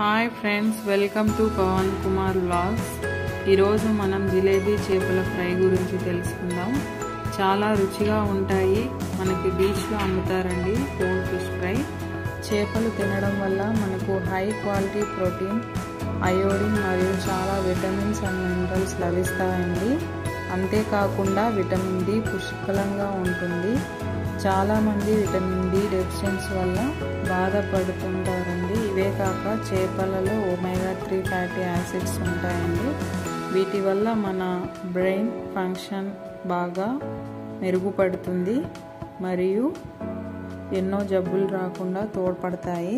hi friends welcome to Pavan Kumar vlogs ఈరోజు మనం జిలేబీ చేపల ఫ్రై గురించి తెలుసుకుందాం చాలా రుచిగా ఉంటాయి మనకి బీచ్లో అమ్ముతారండి కోల్డ్ ఫిష్ ఫ్రై చేపలు తినడం వల్ల మనకు హై క్వాలిటీ ప్రోటీన్ అయోడిన్ మరియు చాలా విటమిన్స్ అండ్ మినరల్స్ లభిస్తాయండి అంతేకాకుండా విటమిన్ డి పుష్కలంగా ఉంటుంది చాలామంది విటమిన్ డి డెఫిషియన్సీ వల్ల బాధపడుతుంటారండి ఇవే కాక చేపలలో ఒమేగా త్రీ ఫ్యాటీ యాసిడ్స్ ఉంటాయండి వీటి వల్ల మన బ్రెయిన్ ఫంక్షన్ బాగా మెరుగుపడుతుంది మరియు ఎన్నో జబ్బులు రాకుండా తోడ్పడతాయి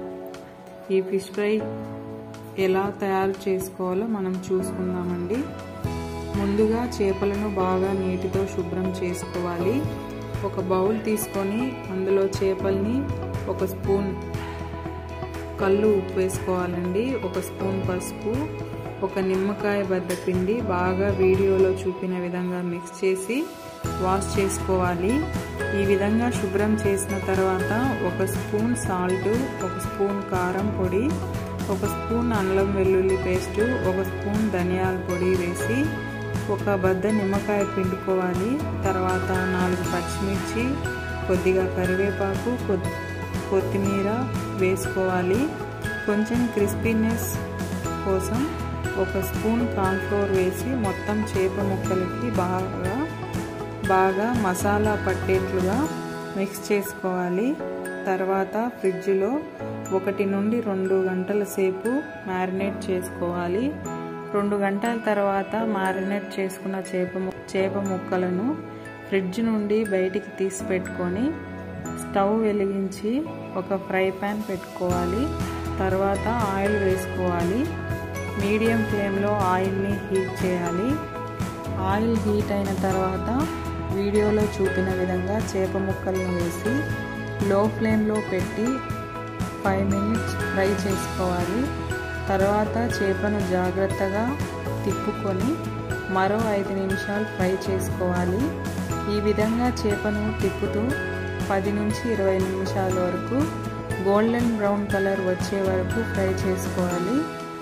ఈ ఫిష్ ఫ్రై ఎలా తయారు చేసుకోవాలో మనం చూసుకుందామండి ముందుగా చేపలను బాగా నీటితో శుభ్రం చేసుకోవాలి ఒక బౌల్ తీసుకొని అందులో చేపల్ని ఒక స్పూన్ కళ్ళు ఉప్పు వేసుకోవాలండి ఒక స్పూన్ పసుపు ఒక నిమ్మకాయ బద్ద పిండి బాగా వీడియోలో చూపిన విధంగా మిక్స్ చేసి వాష్ చేసుకోవాలి ఈ విధంగా శుభ్రం చేసిన తర్వాత ఒక స్పూన్ సాల్ట్ ఒక స్పూన్ కారం పొడి ఒక స్పూన్ అల్లం వెల్లుల్లి పేస్టు ఒక స్పూన్ ధనియాల పొడి వేసి ఒక బద్ద నిమ్మకాయ పిండుకోవాలి తర్వాత నాలుగు పచ్చిమిర్చి కొద్దిగా కరివేపాకు కొత్తిమీర వేసుకోవాలి కొంచెం క్రిస్పీనెస్ కోసం ఒక స్పూన్ కార్న్ఫ్లోర్ వేసి మొత్తం చేప ముక్కలకి బాగా బాగా మసాలా పట్టేట్లుగా మిక్స్ చేసుకోవాలి తర్వాత ఫ్రిడ్జ్లో ఒకటి నుండి రెండు గంటల సేపు మ్యారినేట్ చేసుకోవాలి రెండు గంటల తర్వాత మ్యారినేట్ చేసుకున్న చేప చేప ముక్కలను ఫ్రిడ్జ్ నుండి బయటికి తీసి పెట్టుకొని స్టవ్ వెలిగించి ఒక ఫ్రై ప్యాన్ పెట్టుకోవాలి తర్వాత ఆయిల్ వేసుకోవాలి మీడియం ఫ్లేమ్లో ఆయిల్ని హీట్ చేయాలి ఆయిల్ హీట్ అయిన తర్వాత వీడియోలో చూపిన విధంగా చేప ముక్కలను వేసి లో ఫ్లేమ్లో పెట్టి ఫైవ్ మినిట్స్ ఫ్రై చేసుకోవాలి తర్వాత చేపను జాగ్రత్తగా తిప్పుకొని మరో ఐదు నిమిషాలు ఫ్రై చేసుకోవాలి ఈ విధంగా చేపను తిప్పుతూ పది నుంచి ఇరవై నిమిషాల వరకు గోల్డెన్ బ్రౌన్ కలర్ వచ్చే వరకు ఫ్రై చేసుకోవాలి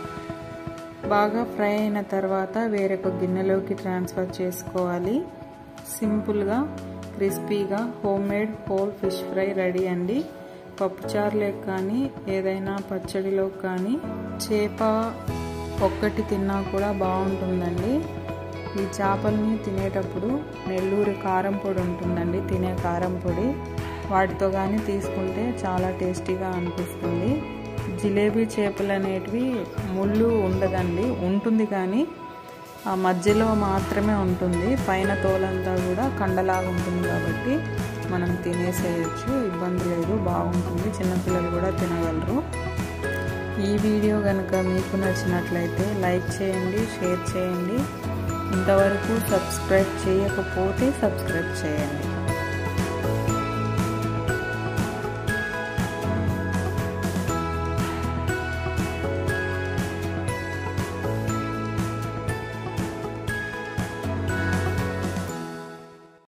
బాగా ఫ్రై అయిన తర్వాత వేరొక గిన్నెలోకి ట్రాన్స్ఫర్ చేసుకోవాలి సింపుల్గా క్రిస్పీగా home made whole fish fry ready అండి పప్పుచారులోకి కానీ ఏదైనా పచ్చడిలో కానీ చేప ఒక్కటి తిన్నా కూడా బాగుంటుందండి ఈ చేపల్ని తినేటప్పుడు నెల్లూరు కారం పొడి ఉంటుందండి తినే కారం పొడి వాటితో కానీ తీసుకుంటే చాలా టేస్టీగా అనిపిస్తుంది జిలేబీ చేపలు అనేటివి ముళ్ళు ఉండదండి ఉంటుంది కానీ ఆ మధ్యలో మాత్రమే ఉంటుంది పైన తోలంతా కూడా కండలాగా ఉంటుంది కాబట్టి మనం తినేసేయచ్చు ఇబ్బంది లేదు బాగుంటుంది చిన్నపిల్లలు కూడా తినగలరు ఈ వీడియో కనుక మీకు నచ్చినట్లయితే లైక్ చేయండి షేర్ చేయండి ఇంతవరకు సబ్స్క్రైబ్ చేయకపోతే సబ్స్క్రైబ్ చేయండి